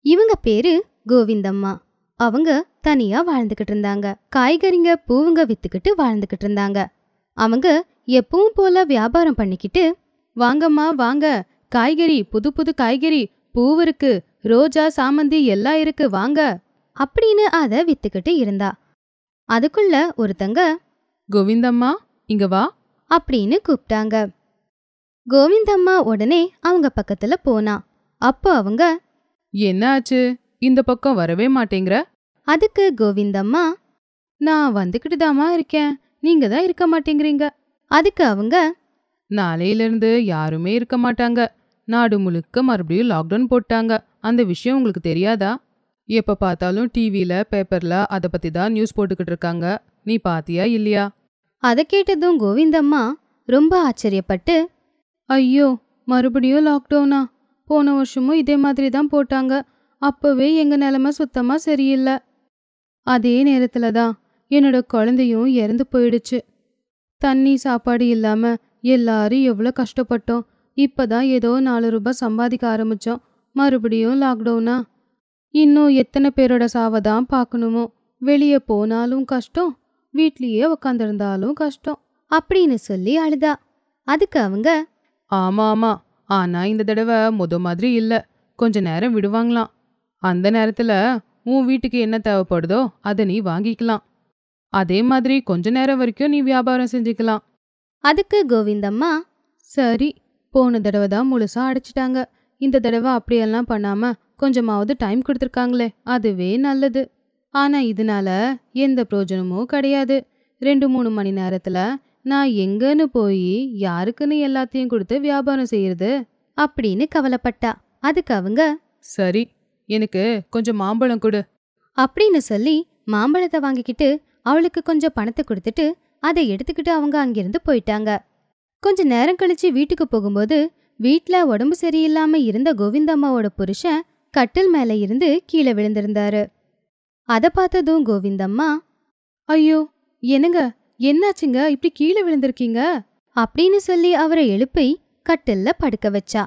இவங்க பேரு கோவிந்தம்மா அவங்க தனியா வாழ்ந்துகிட்டு இருந்தாங்க காய்கறிங்க பூவுங்க வித்துக்கிட்டு வாழ்ந்துகிட்டு இருந்தாங்க அவங்க எப்பவும் போல வியாபாரம் பண்ணிக்கிட்டு வாங்கம்மா வாங்க காய்கறி புது புது காய்கறி பூவு இருக்கு ரோஜா சாமந்தி எல்லாம் இருக்கு வாங்க அப்படின்னு அத வித்துக்கிட்டு இருந்தா அதுக்குள்ள ஒருத்தங்க கோவிந்தம்மா இங்க வா அப்படின்னு கூப்பிட்டாங்க கோவிந்தம்மா உடனே அவங்க பக்கத்துல போனா அப்போ அவங்க என்ன ஆச்சு இந்த பக்கம் வரவே மாட்டேங்கிற அதுக்கு கோவிந்தம்மா நான் வந்துகிட்டு தாமா இருக்கேன் நீங்க தான் இருக்க மாட்டேங்கிறீங்க அதுக்கு அவங்க நாளையில இருந்து யாருமே இருக்க மாட்டாங்க நாடு முழுக்க மறுபடியும் லாக்டவுன் போட்டாங்க அந்த விஷயம் உங்களுக்கு தெரியாதா எப்ப பார்த்தாலும் டிவில பேப்பர்ல அத பத்தி தான் நியூஸ் போட்டுக்கிட்டு இருக்காங்க நீ பாத்தியா இல்லையா அதை கேட்டதும் கோவிந்தம்மா ரொம்ப ஆச்சரியப்பட்டு ஐயோ மறுபடியும் லாக்டவுனா போன வருஷமும் இதே மாதிரி தான் போட்டாங்க அப்பவே எங்க நிலைமை சுத்தமா சரியில்லை அதே நேரத்துல தான் என்னோட குழந்தையும் இறந்து போயிடுச்சு தண்ணி சாப்பாடு இல்லாம எல்லாரும் எவ்வளோ கஷ்டப்பட்டோம் இப்பதான் ஏதோ நாலு ரூபாய் சம்பாதிக்க ஆரம்பிச்சோம் மறுபடியும் லாக்டவுனா இன்னும் எத்தனை பேரோட சாவை தான் பார்க்கணுமோ வெளியே போனாலும் கஷ்டம் வீட்லயே உக்காந்துருந்தாலும் கஷ்டம் அப்படின்னு சொல்லி அழுதா அதுக்கு அவங்க ஆமா ஆமா ஆனா இந்த தடவை முத மாதிரி இல்ல கொஞ்ச நேரம் விடுவாங்களாம் அந்த நேரத்துல உன் வீட்டுக்கு என்ன தேவைப்படுதோ அதை நீ வாங்கிக்கலாம் அதே மாதிரி கொஞ்ச நேரம் வரைக்கும் நீ வியாபாரம் செஞ்சுக்கலாம் அதுக்கு கோவிந்தம்மா சரி போன தடவை தான் முழுசா அடைச்சிட்டாங்க இந்த தடவை அப்படியெல்லாம் பண்ணாம கொஞ்சமாவது டைம் கொடுத்துருக்காங்களே அதுவே நல்லது ஆனா இதனால எந்த பிரயோஜனமும் கிடையாது ரெண்டு மூணு மணி நேரத்துல நான் எங்கன்னு போய் யாருக்குன்னு எல்லாத்தையும் கொடுத்து வியாபாரம் செய்யறது அப்படின்னு கவலைப்பட்டா அதுக்கு அவங்க சரி எனக்கு கொஞ்சம் மாம்பழம் கொடு அப்படின்னு சொல்லி மாம்பழத்தை வாங்கிக்கிட்டு அவளுக்கு கொஞ்சம் பணத்தை கொடுத்துட்டு அதை எடுத்துக்கிட்டு அவங்க அங்கிருந்து போயிட்டாங்க கொஞ்ச நேரம் கழிச்சு வீட்டுக்கு போகும்போது வீட்ல உடம்பு சரியில்லாம இருந்த கோவிந்தம்மாவோட புருஷன் கட்டில் மேல இருந்து கீழே விழுந்திருந்தாரு அத பார்த்ததும் கோவிந்தம்மா ஐயோ என்னங்க என்னாச்சுங்க இப்படி கீழே விழுந்திருக்கீங்க அப்படின்னு சொல்லி அவரை எழுப்பி கட்டில்ல படுக்க வச்சா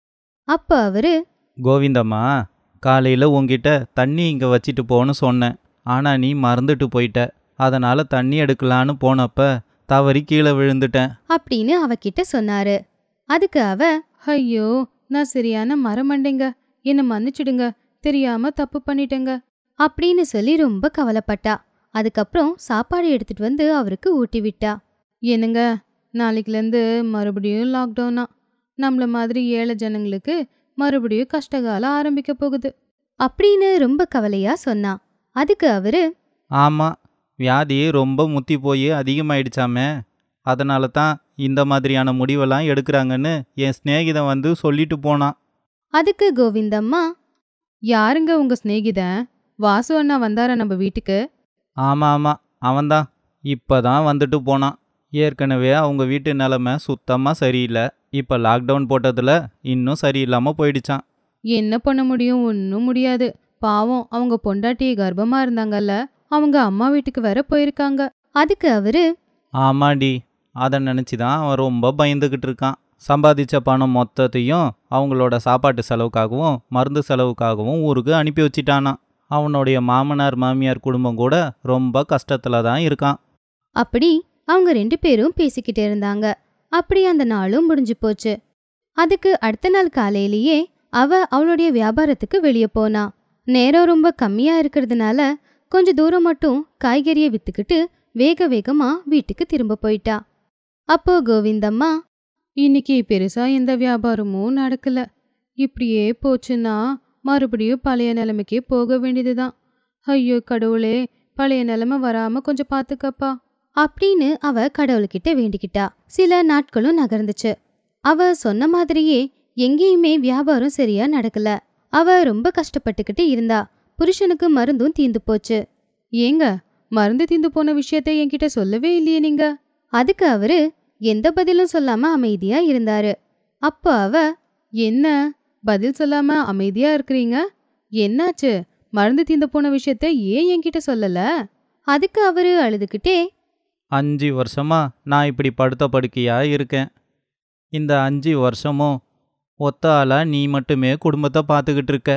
அப்ப அவரு கோவிந்தம்மா காலையில் உன்கிட்ட தண்ணி இங்கே வச்சிட்டு போன்னு சொன்னேன் ஆனால் நீ மறந்துட்டு போயிட்ட அதனால் தண்ணி எடுக்கலான்னு போனப்ப தவறி கீழே விழுந்துட்டேன் அப்படின்னு அவகிட்ட சொன்னாரு அதுக்கு அவ ஐயோ நான் சரியான மரமண்டைங்க என்ன மன்னிச்சிடுங்க தெரியாம தப்பு பண்ணிட்டேங்க அப்படின்னு சொல்லி ரொம்ப கவலைப்பட்டா அதுக்கப்புறம் சாப்பாடு எடுத்துட்டு வந்து அவருக்கு ஊட்டி விட்டா என்னங்க நாளைக்குலேருந்து மறுபடியும் லாக்டவுனா நம்மள மாதிரி ஏழை ஜனங்களுக்கு மறுபடியும் கஷ்டகாலம் ஆரம்பிக்க போகுது அப்படின்னு ரொம்ப கவலையா சொன்னா அதுக்கு அவரு ஆமாம் வியாதி ரொம்ப முத்தி போய் அதிகமாயிடுச்சாமே அதனால தான் இந்த மாதிரியான முடிவெல்லாம் எடுக்கிறாங்கன்னு என் சிநேகிதன் வந்து சொல்லிட்டு போனான் அதுக்கு கோவிந்தம்மா யாருங்க உங்க சிநேகிதன் வாசு அண்ணா வந்தாரா நம்ம வீட்டுக்கு ஆமாம் ஆமாம் அவன்தான் இப்போ தான் வந்துட்டு போனான் ஏற்கனவே அவங்க வீட்டு நிலமை சுத்தமாக சரியில்லை இப்போ லாக்டவுன் போட்டதில் இன்னும் சரியில்லாமல் போயிடுச்சான் என்ன பண்ண முடியும் ஒன்றும் முடியாது பாவம் அவங்க பொண்டாட்டி கர்ப்பமா இருந்தாங்கல்ல அவங்க அம்மா வீட்டுக்கு வேற போயிருக்காங்க அதுக்கு அவரு ஆமாடி அதை நினச்சி தான் அவன் ரொம்ப பயந்துக்கிட்டு இருக்கான் சம்பாதிச்ச பணம் மொத்தத்தையும் அவங்களோட சாப்பாட்டு செலவுக்காகவும் மருந்து செலவுக்காகவும் ஊருக்கு அனுப்பி வச்சிட்டானான் அவனுடைய மாமனார் மாமியார் குடும்பம் கூட ரொம்ப கஷ்டத்தில் தான் இருக்கான் அப்படி அவங்க ரெண்டு பேரும் பேசிக்கிட்டு இருந்தாங்க அப்படி அந்த நாளும் முடிஞ்சு போச்சு அதுக்கு அடுத்த நாள் காலையிலேயே அவ அவளுடைய வியாபாரத்துக்கு வெளியே போனா நேரம் ரொம்ப கம்மியா இருக்கிறதுனால கொஞ்ச தூரம் மட்டும் காய்கறியை வித்துக்கிட்டு வேக வேகமா வீட்டுக்கு திரும்ப போயிட்டா அப்போ கோவிந்தம்மா இன்னைக்கு பெருசா எந்த வியாபாரமும் நடக்கல இப்படியே போச்சுன்னா மறுபடியும் பழைய நிலைமைக்கே போக வேண்டியதுதான் ஐயோ கடவுளே பழைய நிலைமை வராம கொஞ்சம் பாத்துக்கப்பா அப்படின்னு அவ கடவுள்கிட்ட வேண்டிக்கிட்டா சில நாட்களும் நகர்ந்துச்சு அவ சொன்ன மாதிரியே எங்கேயுமே வியாபாரம் சரியா நடக்கல அவ ரொம்ப கஷ்டப்பட்டுக்கிட்டு இருந்தா புருஷனுக்கு மருந்தும் தீந்து போச்சு ஏங்க மருந்து தீந்து போன விஷயத்தை என்கிட்ட சொல்லவே இல்லையே நீங்க அதுக்கு அவரு எந்த பதிலும் சொல்லாம அமைதியா இருந்தாரு அப்போ அவ என்ன பதில் சொல்லாம அமைதியா இருக்கிறீங்க என்னாச்சு மருந்து தீந்து போன விஷயத்த ஏன் என்கிட்ட சொல்லல அதுக்கு அவரு அழுதுகிட்டே அஞ்சு வருஷமா நான் இப்படி படுத்த படுக்கையா இருக்கேன் இந்த அஞ்சு வருஷமும் ஒத்த ஆளா நீ மட்டுமே குடும்பத்தை பார்த்துக்கிட்டு இருக்க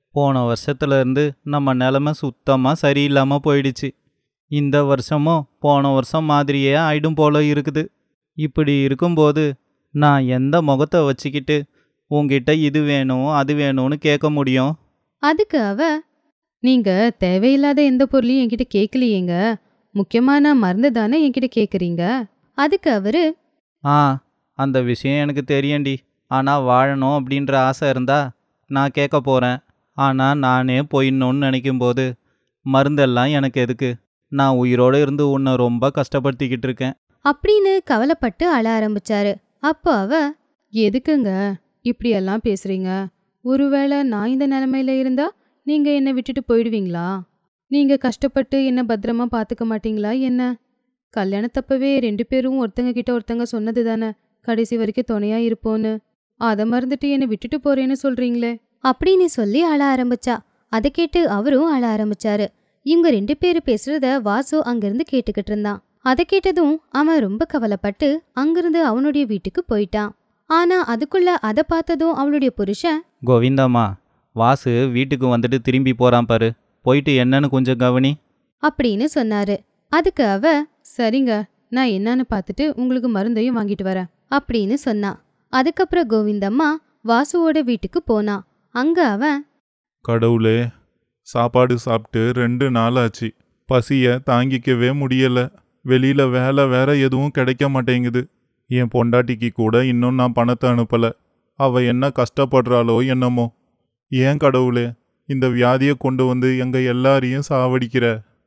போன வருஷத்துல இருந்து நம்ம நிலமை சுத்தமாக சரியில்லாமல் போயிடுச்சு இந்த வருஷமும் போன வருஷம் மாதிரியே ஆயிடும் போல இருக்குது இப்படி இருக்கும்போது நான் எந்த முகத்தை வச்சுக்கிட்டு உங்ககிட்ட இது வேணும் அது வேணும்னு கேட்க முடியும் அதுக்கு அவ நீங்க தேவையில்லாத எந்த பொருளையும் என்கிட்ட கேட்கலையேங்க முக்கியமான மருந்து தானே என்கிட்ட கேட்குறீங்க அதுக்கு அவரு ஆ அந்த விஷயம் எனக்கு தெரியண்டி ஆனால் வாழணும் அப்படின்ற ஆசை இருந்தா நான் கேட்க போகிறேன் ஆனால் நானே போயிடணும்னு நினைக்கும்போது மருந்தெல்லாம் எனக்கு எதுக்கு நான் உயிரோடு இருந்து உன்னை ரொம்ப கஷ்டப்படுத்திக்கிட்டு இருக்கேன் அப்படின்னு கவலைப்பட்டு அழ ஆரம்பிச்சாரு அப்போ அவ எதுக்குங்க இப்படியெல்லாம் பேசுறீங்க ஒருவேளை நான் இந்த நிலைமையில இருந்தா நீங்க என்னை விட்டுட்டு போயிடுவீங்களா நீங்க கஷ்டப்பட்டு என்ன பத்திரமா பாத்துக்க மாட்டீங்களா என்ன கல்யாணத்தப்பவே ரெண்டு பேரும் ஒருத்தங்க கிட்ட ஒருத்தங்க சொன்னது தானே கடைசி வரைக்கும் துணையா இருப்போன்னு அதை மறந்துட்டு என்னை விட்டுட்டு போறேன்னு சொல்றீங்களே அப்படின்னு சொல்லி அழ ஆரம்பிச்சா அதை கேட்டு அவரும் அழ ஆரம்பிச்சாரு இவங்க ரெண்டு பேரும் பேசுறத வாசு அங்கிருந்து கேட்டுக்கிட்டு இருந்தான் அதை கேட்டதும் அவன் ரொம்ப கவலைப்பட்டு அங்கிருந்து அவனுடைய வீட்டுக்கு போயிட்டான் ஆனா அதுக்குள்ள அதை பார்த்ததும் அவளுடைய புருஷன் கோவிந்தாம்மா வாசு வீட்டுக்கு வந்துட்டு திரும்பி போகிறான் பாரு போயிட்டு என்னன்னு கொஞ்சம் கவனி அப்படின்னு சொன்னாரு அதுக்கு அவ சரிங்க நான் என்னன்னு பார்த்துட்டு உங்களுக்கு மருந்தையும் வாங்கிட்டு வரேன் அப்படின்னு சொன்னான் அதுக்கப்புறம் கோவிந்தம்மா வாசுவோட வீட்டுக்கு போனான் அங்க அவன் கடவுளே சாப்பாடு சாப்பிட்டு ரெண்டு நாள் ஆச்சு பசிய தாங்கிக்கவே முடியல வெளியில வேலை வேற எதுவும் கிடைக்க மாட்டேங்குது என் பொண்டாட்டிக்கு கூட இன்னும் நான் பணத்தை அனுப்பல அவ என்ன கஷ்டப்படுறாளோ என்னமோ ஏன் கடவுளே இந்த வியாதியை கொண்டு வந்து எங்க எல்லாரையும் சாவடிக்கிற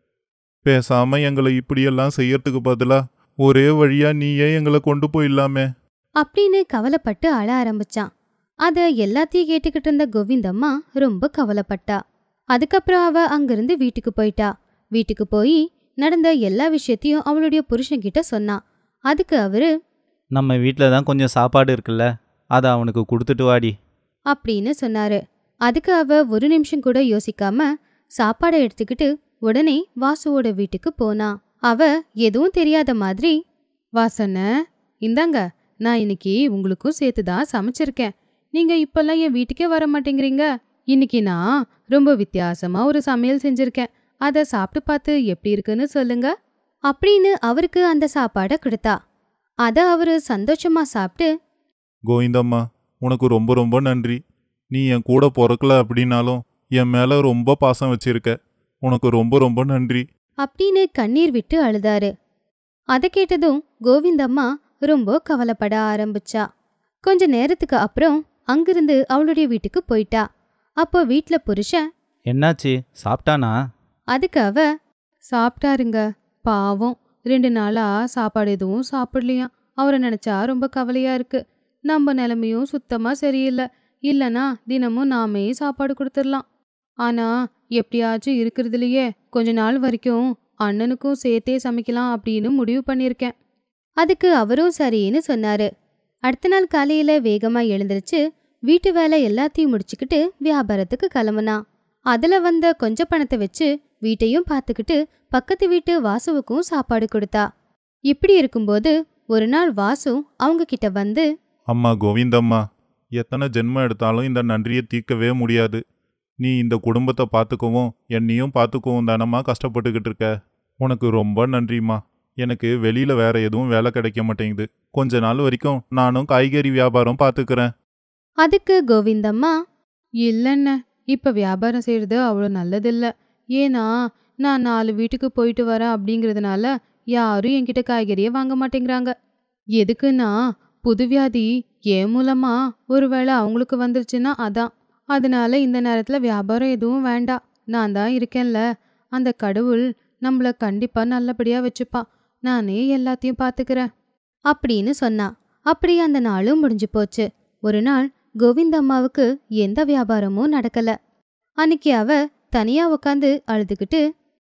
பேசாம எங்களை இப்படியெல்லாம் செய்யறதுக்கு பதிலா ஒரே வழியா நீயே எங்களை கொண்டு போயிடலாமே அப்படின்னு கவலைப்பட்டு அழ ஆரம்பிச்சான் அத எல்லாத்தையும் கேட்டுக்கிட்டு இருந்த கோவிந்தம்மா ரொம்ப கவலைப்பட்டா அதுக்கப்புறம் அவ அங்கிருந்து வீட்டுக்கு போயிட்டா வீட்டுக்கு போய் நடந்த எல்லா விஷயத்தையும் அவளுடைய புருஷன்கிட்ட சொன்னா அதுக்கு அவரு நம்ம வீட்டில் தான் கொஞ்சம் சாப்பாடு இருக்குல்ல அதை அவனுக்கு கொடுத்துட்டு வாடி அப்படின்னு சொன்னாரு அதுக்கு அவ ஒரு நிமிஷம் கூட யோசிக்காம சாப்பாடை எடுத்துக்கிட்டு உடனே வாசுவோட வீட்டுக்கு போனா அவ எதுவும் தெரியாத மாதிரி வாசன இந்தாங்க நான் இன்னைக்கு உங்களுக்கும் சேர்த்து தான் சமைச்சிருக்கேன் நீங்க இப்பெல்லாம் என் வீட்டுக்கே வர மாட்டேங்கிறீங்க இன்னைக்கு நான் ரொம்ப வித்தியாசமா ஒரு சமையல் செஞ்சிருக்கேன் அதை சாப்பிட்டு பார்த்து எப்படி இருக்குன்னு சொல்லுங்க அப்படின்னு அவருக்கு அந்த சாப்பாடை கொடுத்தா அத அவரு சந்தோஷமா சாப்பிட்டு கோவிந்தம்மா உனக்கு ரொம்ப ரொம்ப நன்றி நீ என் கூட பிறக்கல அப்படின்னாலும் என் மேல ரொம்ப பாசம் வச்சிருக்க உனக்கு ரொம்ப ரொம்ப நன்றி அப்படின்னு கண்ணீர் விட்டு அழுதாரு அதை கேட்டதும் கோவிந்தம்மா ரொம்ப கவலைப்பட ஆரம்பிச்சா கொஞ்ச நேரத்துக்கு அப்புறம் அங்கிருந்து அவளுடைய வீட்டுக்கு போயிட்டா அப்போ வீட்ல புருஷன் என்னாச்சு சாப்பிட்டானா அதுக்கு அவ சாப்பிட்டாருங்க பாவம் ரெண்டு நாளா சாப்பாடு எதுவும் சாப்பிடலையாம் அவரை நினைச்சா ரொம்ப கவலையா இருக்கு நம்ம நிலைமையும் சுத்தமா சரியில்லை இல்லனா தினமும் நாமே சாப்பாடு கொடுத்துடலாம் ஆனா எப்படியாச்சும் இருக்கிறதுலயே கொஞ்ச நாள் வரைக்கும் அண்ணனுக்கும் சேர்த்தே சமைக்கலாம் அப்படின்னு முடிவு பண்ணியிருக்கேன் அதுக்கு அவரும் சரின்னு சொன்னாரு அடுத்த நாள் காலையில வேகமா எழுந்திருச்சு வீட்டு வேலை எல்லாத்தையும் முடிச்சுக்கிட்டு வியாபாரத்துக்கு கிளம்புனான் அதுல வந்த கொஞ்ச பணத்தை வச்சு வீட்டையும் பார்த்துக்கிட்டு பக்கத்து வீட்டு வாசுவுக்கும் சாப்பாடு கொடுத்தா இப்படி இருக்கும்போது ஒரு நாள் வாசு அவங்க கிட்ட வந்து அம்மா கோவிந்தம்மா எத்தனை ஜென்மம் எடுத்தாலும் இந்த நன்றியை தீர்க்கவே முடியாது நீ இந்த குடும்பத்தை பார்த்துக்கவும் என்னையும் பார்த்துக்கவும் தானம்மா கஷ்டப்பட்டுக்கிட்டு இருக்க உனக்கு ரொம்ப நன்றிம்மா எனக்கு வெளியில வேற எதுவும் வேலை கிடைக்க மாட்டேங்குது கொஞ்ச நாள் வரைக்கும் நானும் காய்கறி வியாபாரம் பார்த்துக்கிறேன் அதுக்கு கோவிந்தம்மா இல்லைண்ண இப்ப வியாபாரம் செய்யறது அவ்வளோ நல்லதில்ல ஏன்னா நான் நாலு வீட்டுக்கு போயிட்டு வரேன் அப்படிங்கிறதுனால யாரும் என்கிட்ட காய்கறியே வாங்க மாட்டேங்கிறாங்க எதுக்குன்னா புது வியாதி என் மூலமா ஒருவேளை அவங்களுக்கு வந்துருச்சுன்னா அதான் அதனால இந்த நேரத்துல வியாபாரம் எதுவும் வேண்டாம் நான் தான் இருக்கேன்ல அந்த கடவுள் நம்மள கண்டிப்பா நல்லபடியா வச்சுப்பான் நானே எல்லாத்தையும் பாத்துக்கிறேன் அப்படின்னு சொன்னா அப்படி அந்த நாளும் முடிஞ்சு போச்சு ஒரு நாள் கோவிந்தம்மாவுக்கு எந்த வியாபாரமும் நடக்கல அன்னைக்கு அவ தனியா உட்காந்து அழுதுகிட்டு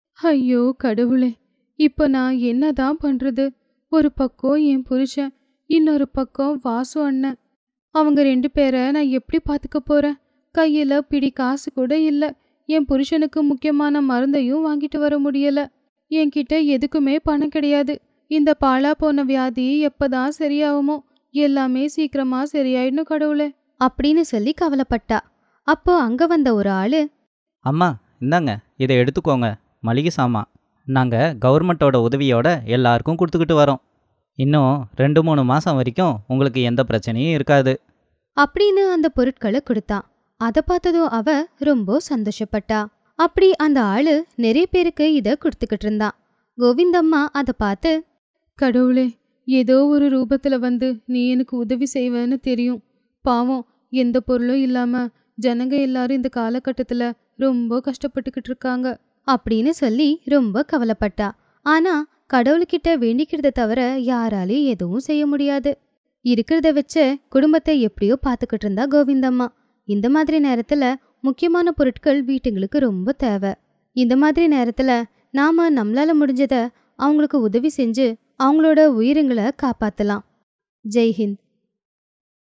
ஐயோ கடவுளே இப்போ நான் என்னதான் பண்றது ஒரு பக்கம் என் புருஷன் இன்னொரு பக்கம் வாசு அண்ணன் அவங்க ரெண்டு பேரை நான் எப்படி பார்த்துக்க போறேன் கையில பிடி காசு கூட இல்ல என் புருஷனுக்கு முக்கியமான மருந்தையும் வாங்கிட்டு வர முடியல என்கிட்ட எதுக்குமே பணம் கிடையாது இந்த பாழா போன வியாதி எப்பதான் சரியாகுமோ எல்லாமே சீக்கிரமா சரியாயிடணும் கடவுளே அப்படின்னு சொல்லி கவலைப்பட்டா அப்போ அங்க வந்த ஒரு ஆளு அம்மா இந்தாங்க இதை எடுத்துக்கோங்க மளிகை சாமான் நாங்கள் கவர்மெண்ட்டோட உதவியோட எல்லாருக்கும் கொடுத்துக்கிட்டு வரோம் இன்னும் ரெண்டு மூணு மாதம் வரைக்கும் உங்களுக்கு எந்த பிரச்சனையும் இருக்காது அப்படின்னு அந்த பொருட்களை கொடுத்தான் அத பார்த்ததும் அவ ரொம்ப சந்தோஷப்பட்டா அப்படி அந்த ஆளு நிறைய பேருக்கு இத கொடுத்துக்கிட்டு இருந்தான் கோவிந்தம்மா அத பார்த்து கடவுளே ஏதோ ஒரு ரூபத்துல வந்து நீ எனக்கு உதவி செய்வேன்னு தெரியும் பாவம் எந்த பொருளும் இல்லாம ஜனங்க எல்லாரும் இந்த காலகட்டத்துல ரொம்ப கஷ்டப்பட்டுக்கிட்டு இருக்காங்க அப்படின்னு சொல்லி ரொம்ப கவலைப்பட்டா ஆனா கடவுள்கிட்ட வேண்டிக்கிறத தவிர யாராலையும் எதுவும் செய்ய முடியாது இருக்கிறத வச்சு குடும்பத்தை எப்படியோ பார்த்துக்கிட்டு இருந்தா கோவிந்தம்மா இந்த மாதிரி நேரத்துல முக்கியமான பொருட்கள் வீட்டுங்களுக்கு ரொம்ப தேவை இந்த மாதிரி நேரத்துல நாம நம்மளால முடிஞ்சத அவங்களுக்கு உதவி செஞ்சு அவங்களோட உயிரிங்களை காப்பாத்தலாம் ஜெய்ஹிந்த்